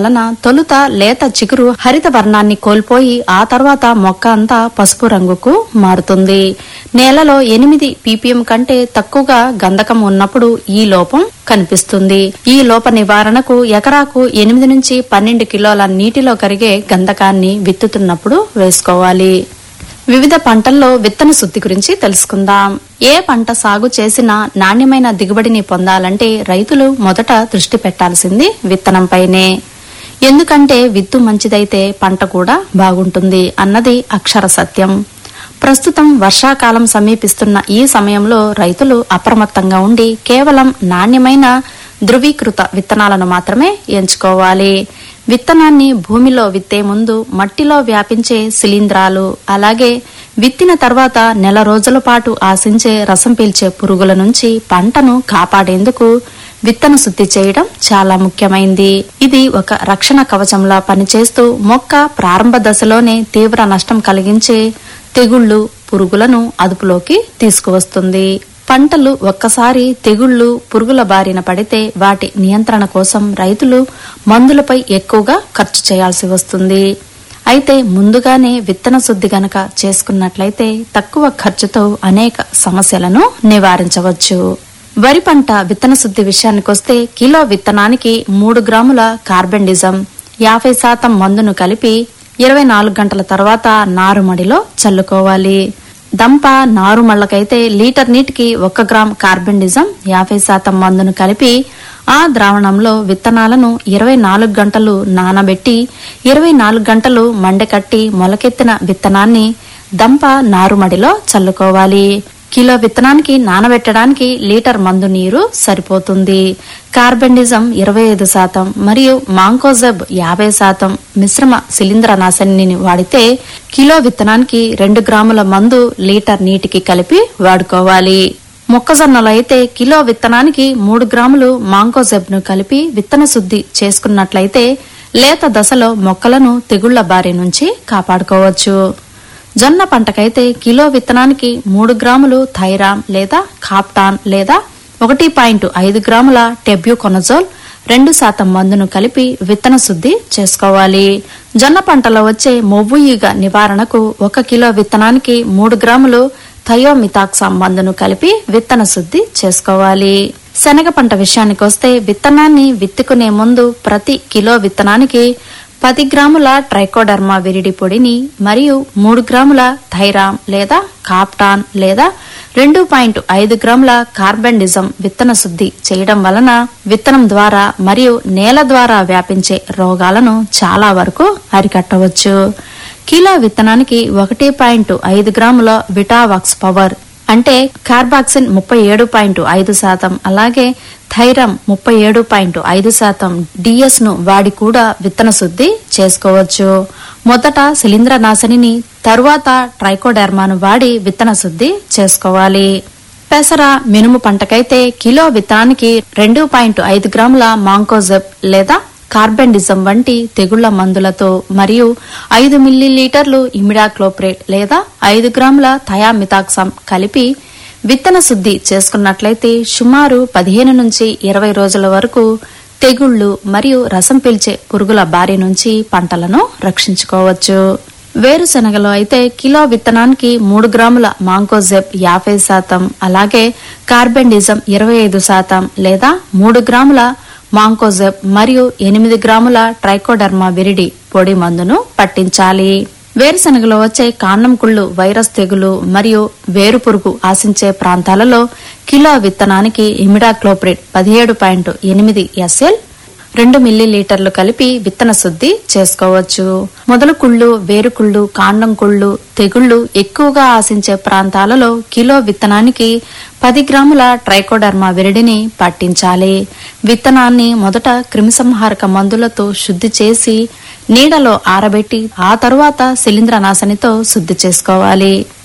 వలన తొలుత లేత చిగురు హరిత వర్ణాన్ని కోల్పోయి ఆ తర్వాత మొక్క అంతా పసుపు రంగుకు మారుతుంది నేలలో ఎనిమిది పీపీఎం కంటే తక్కువగా గంధకం ఉన్నప్పుడు ఈ లోపం కనిపిస్తుంది ఈ లోప నివారణకు ఎకరాకు ఎనిమిది నుంచి పన్నెండు కిలోల నీటిలో కరిగే గంధకాన్ని విత్తుతున్నప్పుడు వేసుకోవాలి వివిధ పంటల్లో విత్తన శుద్ధి గురించి తెలుసుకుందాం ఏ పంట సాగు చేసినా నాణ్యమైన దిగుబడిని పొందాలంటే రైతులు మొదట దృష్టి పెట్టాల్సింది విత్తనంపైనే ఎందుకంటే విత్తు మంచిదైతే పంట కూడా బాగుంటుంది అన్నది అక్షర సత్యం ప్రస్తుతం వర్షాకాలం సమీపిస్తున్న ఈ సమయంలో రైతులు అప్రమత్తంగా ఉండి కేవలం నాణ్యమైన ధృవీకృత విత్తనాలను మాత్రమే ఎంచుకోవాలి విత్తనాన్ని భూమిలో విత్తే ముందు మట్టిలో వ్యాపించే శిలీంధ్రాలు అలాగే విత్తిన తర్వాత నెల రోజుల పాటు ఆశించే రసం పీల్చే పురుగుల నుంచి పంటను కాపాడేందుకు విత్తన శుద్ధి చేయడం చాలా ముఖ్యమైంది ఇది ఒక రక్షణ కవచంలా పనిచేస్తూ మొక్క ప్రారంభ దశలోనే తీవ్ర నష్టం కలిగించే తెగుళ్లు పురుగులను అదుపులోకి తీసుకువస్తుంది పంటలు ఒక్కసారి తెగుళ్లు పురుగుల బారిన పడితే వాటి నియంత్రణ కోసం రైతులు మందులపై ఎక్కువగా ఖర్చు చేయాల్సి వస్తుంది అయితే ముందుగానే విత్తన శుద్ధి గనక చేసుకున్నట్లయితే తక్కువ ఖర్చుతో అనేక సమస్యలను నివారించవచ్చు వరి పంట విత్తన శుద్ధి విషయానికొస్తే కిలో విత్తనానికి మూడు గ్రాముల కార్బెండిజం యాభై శాతం మందును కలిపి ఇరవై నాలుగు గంటల తర్వాత నారుమడిలో చల్లుకోవాలి దంప నారుమళ్లకైతే లీటర్ నీటికి ఒక గ్రామ్ కార్బెండిజం యాభై శాతం మందును కలిపి ఆ ద్రావణంలో విత్తనాలను ఇరవై నాలుగు గంటలు నానబెట్టి ఇరవై నాలుగు గంటలు మండకట్టి మొలకెత్తిన విత్తనాన్ని దంప నారుమడిలో చల్లుకోవాలి కిలో విత్తనానికి నానబెట్టడానికి లీటర్ మందు నీరు సరిపోతుంది కార్బెండిజం ఇరవై ఐదు శాతం మరియు మాంకోజెబ్ యాభై శాతం మిశ్రమ శిలీంద్ర నాశనిని వాడితే కిలో విత్తనానికి రెండు గ్రాముల మందు లీటర్ నీటికి కలిపి వాడుకోవాలి మొక్కజొన్నలు అయితే కిలో విత్తనానికి మూడు గ్రాములు మాంకోజెబ్ ను కలిపి విత్తన శుద్ధి చేసుకున్నట్లయితే లేత దశలో మొక్కలను తెగుళ్ల బారి నుంచి కాపాడుకోవచ్చు జొన్న పంటకైతే కిలో విత్తనానికి మూడు గ్రాములు థైరామ్ లేదా కాప్టాన్ లేదా ఒకటి పాయింట్ ఐదు గ్రాముల టెబ్యూకొనజోల్ రెండు శాతం మందును కలిపి విత్తన శుద్ధి చేసుకోవాలి జొన్న పంటలో వచ్చే మొవ్వు ఈగ నివారణకు ఒక కిలో విత్తనానికి మూడు గ్రాములు థయోమితాక్సామ్ మందును కలిపి విత్తన శుద్ధి చేసుకోవాలి శనగ పంట విషయానికొస్తే విత్తనాన్ని విత్తుకునే ముందు ప్రతి కిలో విత్తనానికి పది గ్రాముల ట్రైకోడర్మా విరిడి పొడిని మరియు మూడు గ్రాముల థైరామ్ లేదా కాప్టాన్ లేదా రెండు పాయింట్ ఐదు గ్రాముల కార్బెండిజం విత్తన శుద్ధి చేయడం వలన విత్తనం ద్వారా మరియు నేల ద్వారా వ్యాపించే రోగాలను చాలా వరకు అరికట్టవచ్చు కిలో విత్తనానికి ఒకటి పాయింట్ ఐదు గ్రాముల విటావాక్స్ పవర్ అంటే కార్బాక్సిన్ ముప్పై ఏడు పాయింట్ ఐదు శాతం అలాగే థైరమ్ ముప్పై ఏడు పాయింట్ ఐదు శాతం డిఎస్ ను వాడి కూడా విత్తన శుద్ధి చేసుకోవచ్చు మొదట శిలీంద్ర నాశనిని తరువాత ట్రైకోడెర్మాను వాడి విత్తన శుద్ధి చేసుకోవాలి పెసర మినుము పంటకైతే కిలో విత్తనానికి రెండు పాయింట్ ఐదు గ్రాముల మాంకోజెబ్ లేదా కార్బెండిజం వంటి తెగుళ్ల మందులతో మరియు ఐదు మిల్లీలీటర్లు ఇమిడాక్లోప్రేట్ లేదా ఐదు గ్రాముల థయామితాక్సమ్ కలిపి విత్తన శుద్ధి చేసుకున్నట్లయితే సుమారు పదిహేను నుంచి ఇరవై రోజుల వరకు తెగుళ్లు మరియు రసం పీల్చే పురుగుల బారి నుంచి పంటలను రక్షించుకోవచ్చు వేరుశనగలో అయితే కిలో విత్తనానికి మూడు గ్రాముల మాంకోజెబ్ యాభై శాతం అలాగే కార్బెండిజం ఇరవై ఐదు శాతం లేదా మూడు గ్రాముల మాంకోజెబ్ మరియు ఎనిమిది గ్రాముల ట్రైకోడర్మా విరిడి పొడి మందును పట్టించాలి వేరుశనగలో వచ్చే కాండం కుళ్ళు వైరస్ తెగులు మరియు వేరు పురుగు ఆశించే ప్రాంతాలలో కిలో విత్తనానికి ఇమిడాక్లోప్రిడ్ పదిహేడు పాయింట్ ఎనిమిది ఎస్ఎల్ రెండు మిల్లీలీటర్లు కలిపి విత్తన శుద్ధి చేసుకోవచ్చు మొదలు కుళ్ళు వేరుకుళ్ళు కాండం కుళ్ళు తెగుళ్లు ఎక్కువగా ఆశించే ప్రాంతాలలో కిలో విత్తనానికి పది గ్రాముల ట్రైకోడర్మా విరిడిని పట్టించాలి విత్తనాన్ని మొదట క్రిమిసంహారక మందులతో శుద్ధి చేసి నీడలో ఆరబెట్టి ఆ తరువాత శిలీంద్రనాశనితో శుద్ధి చేసుకోవాలి